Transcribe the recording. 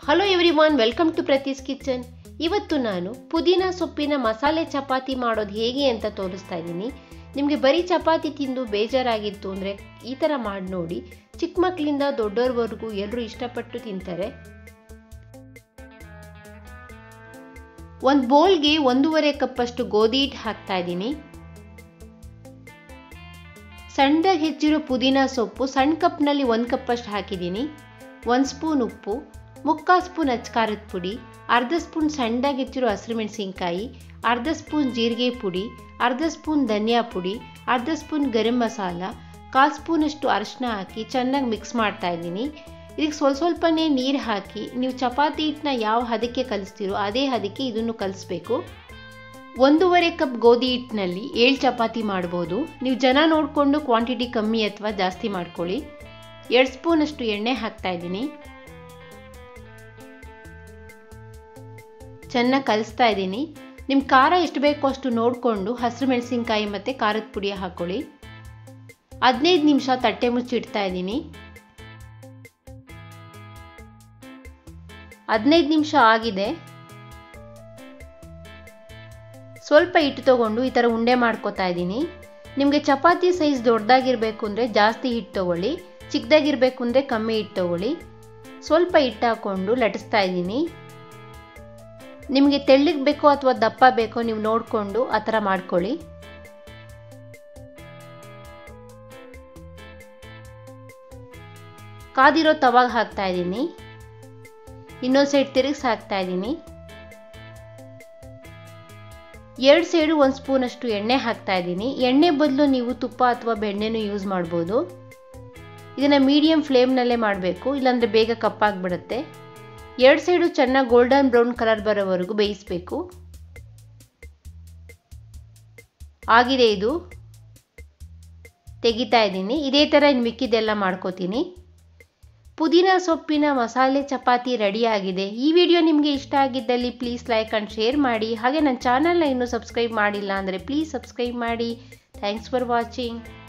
hello everyone welcome to ಪ್ರತೀಸ್ kitchen ಇವತ್ತು ನಾನು ಪುದೀನ ಸೊಪ್ಪಿನ ಮಸಾಲೆ ಚಪಾತಿ ಮಾಡೋದು ಹೇಗೆ ಅಂತ ತೋರಿಸ್ತಾ ಇದ್ದೀನಿ ನಿಮಗೆ ಬರೀ ಚಪಾತಿ ತಿಂದು ಬೇಜಾರಾಗಿತ್ತು ಅಂದರೆ ಈ ಥರ ಮಾಡಿ ನೋಡಿ ಚಿಕ್ಕ ಮಕ್ಕಳಿಂದ ದೊಡ್ಡೋರ್ವರೆಗೂ ಎಲ್ಲರೂ ಇಷ್ಟಪಟ್ಟು ತಿಂತಾರೆ ಒಂದು ಬೌಲ್ಗೆ ಒಂದೂವರೆ ಕಪ್ಪಷ್ಟು ಗೋಧಿ ಹಿಟ್ಟು ಹಾಕ್ತಾ ಇದ್ದೀನಿ ಸಣ್ಣದಾಗಿ ಹೆಚ್ಚಿರೋ ಪುದೀನ ಸೊಪ್ಪು ಸಣ್ಣ ಕಪ್ನಲ್ಲಿ ಒಂದು ಕಪ್ಪಷ್ಟು ಹಾಕಿದ್ದೀನಿ ಒಂದು ಸ್ಪೂನ್ ಉಪ್ಪು ಮುಕ್ಕಾಲು ಸ್ಪೂನ್ ಅಚ್ಕಾರದ ಪುಡಿ ಅರ್ಧ ಸ್ಪೂನ್ ಸಣ್ಣದಾಗಿ ಹೆಚ್ಚಿರೋ ಹಸಿರು ಮೆಣಸಿನ್ಕಾಯಿ ಅರ್ಧ ಸ್ಪೂನ್ ಜೀರಿಗೆ ಪುಡಿ ಅರ್ಧ ಸ್ಪೂನ್ ಧನಿಯಾ ಪುಡಿ ಅರ್ಧ ಸ್ಪೂನ್ ಗರಂ ಮಸಾಲ ಕಾಲು ಸ್ಪೂನಷ್ಟು ಅರಿಶಿನ ಹಾಕಿ ಚೆನ್ನಾಗಿ ಮಿಕ್ಸ್ ಮಾಡ್ತಾ ಇದ್ದೀನಿ ಇದಕ್ಕೆ ಸ್ವಲ್ಪ ಸ್ವಲ್ಪನೇ ನೀರು ಹಾಕಿ ನೀವು ಚಪಾತಿ ಹಿಟ್ಟನ್ನ ಯಾವ ಹದಕ್ಕೆ ಕಲಿಸ್ತೀರೋ ಅದೇ ಹದಕ್ಕೆ ಇದನ್ನು ಕಲಿಸ್ಬೇಕು ಒಂದೂವರೆ ಕಪ್ ಗೋಧಿ ಹಿಟ್ಟಿನಲ್ಲಿ ಏಳು ಚಪಾತಿ ಮಾಡ್ಬೋದು ನೀವು ಜನ ನೋಡಿಕೊಂಡು ಕ್ವಾಂಟಿಟಿ ಕಮ್ಮಿ ಅಥವಾ ಜಾಸ್ತಿ ಮಾಡ್ಕೊಳ್ಳಿ ಎರಡು ಸ್ಪೂನಷ್ಟು ಎಣ್ಣೆ ಹಾಕ್ತಾ ಇದ್ದೀನಿ ಚೆನ್ನಾಗಿ ಕಲಿಸ್ತಾ ಇದ್ದೀನಿ ನಿಮ್ಮ ಖಾರ ಎಷ್ಟು ಬೇಕೋ ಅಷ್ಟು ನೋಡಿಕೊಂಡು ಹಸಿರು ಮೆಣಸಿನ್ಕಾಯಿ ಮತ್ತು ಖಾರದ ಪುಡಿ ಹಾಕ್ಕೊಳ್ಳಿ ಹದಿನೈದು ನಿಮಿಷ ತಟ್ಟೆ ಮುಚ್ಚಿಡ್ತಾ ಇದ್ದೀನಿ ಹದಿನೈದು ನಿಮಿಷ ಆಗಿದೆ ಸ್ವಲ್ಪ ಹಿಟ್ಟು ತೊಗೊಂಡು ಈ ಥರ ಉಂಡೆ ಮಾಡ್ಕೋತಾ ಇದ್ದೀನಿ ನಿಮಗೆ ಚಪಾತಿ ಸೈಜ್ ದೊಡ್ಡದಾಗಿರಬೇಕು ಅಂದರೆ ಜಾಸ್ತಿ ಹಿಟ್ಟು ತೊಗೊಳ್ಳಿ ಚಿಕ್ಕದಾಗಿರಬೇಕು ಅಂದರೆ ಕಮ್ಮಿ ಹಿಟ್ಟು ತೊಗೊಳ್ಳಿ ಸ್ವಲ್ಪ ಹಿಟ್ಟು ಹಾಕ್ಕೊಂಡು ಲಟಿಸ್ತಾ ಇದ್ದೀನಿ ನಿಮಗೆ ತೆಳ್ಳಗೆ ಬೇಕೋ ಅಥವಾ ದಪ್ಪ ಬೇಕೋ ನೀವು ನೋಡಿಕೊಂಡು ಆ ಥರ ಮಾಡ್ಕೊಳ್ಳಿ ಕಾದಿರೋ ತವಾಗ ಹಾಕ್ತಾ ಇದ್ದೀನಿ ಇನ್ನೊಂದು ಸೈಡ್ ತಿರುಗಿಸಿ ಹಾಕ್ತಾ ಇದ್ದೀನಿ ಎರಡು ಸೈಡು ಒಂದು ಸ್ಪೂನಷ್ಟು ಎಣ್ಣೆ ಹಾಕ್ತಾ ಇದ್ದೀನಿ ಎಣ್ಣೆ ಬದಲು ನೀವು ತುಪ್ಪ ಅಥವಾ ಬೆಣ್ಣೆನೂ ಯೂಸ್ ಮಾಡ್ಬೋದು ಇದನ್ನು ಮೀಡಿಯಮ್ ಫ್ಲೇಮ್ನಲ್ಲೇ ಮಾಡಬೇಕು ಇಲ್ಲಾಂದರೆ ಬೇಗ ಕಪ್ಪಾಗಿಬಿಡುತ್ತೆ ಎರಡು ಸೈಡು ಚೆನ್ನಾಗಿ ಗೋಲ್ಡನ್ ಬ್ರೌನ್ ಕಲರ್ ಬರೋವರೆಗೂ ಬೇಯಿಸಬೇಕು ಆಗಿದೆ ಇದು ತೆಗಿತಾ ಇದ್ದೀನಿ ಇದೇ ಥರ ಇನ್ನು ಮಿಕ್ಕಿದೆಲ್ಲ ಮಾಡ್ಕೋತೀನಿ ಪುದೀನ ಸೊಪ್ಪಿನ ಮಸಾಲೆ ಚಪಾತಿ ರೆಡಿ ಆಗಿದೆ ಈ ವಿಡಿಯೋ ನಿಮಗೆ ಇಷ್ಟ ಆಗಿದ್ದಲ್ಲಿ ಪ್ಲೀಸ್ ಲೈಕ್ ಆ್ಯಂಡ್ ಶೇರ್ ಮಾಡಿ ಹಾಗೆ ನನ್ನ ಚಾನಲ್ನ ಇನ್ನೂ ಸಬ್ಸ್ಕ್ರೈಬ್ ಮಾಡಿಲ್ಲ ಅಂದರೆ ಪ್ಲೀಸ್ ಸಬ್ಸ್ಕ್ರೈಬ್ ಮಾಡಿ ಥ್ಯಾಂಕ್ಸ್ ಫಾರ್ ವಾಚಿಂಗ್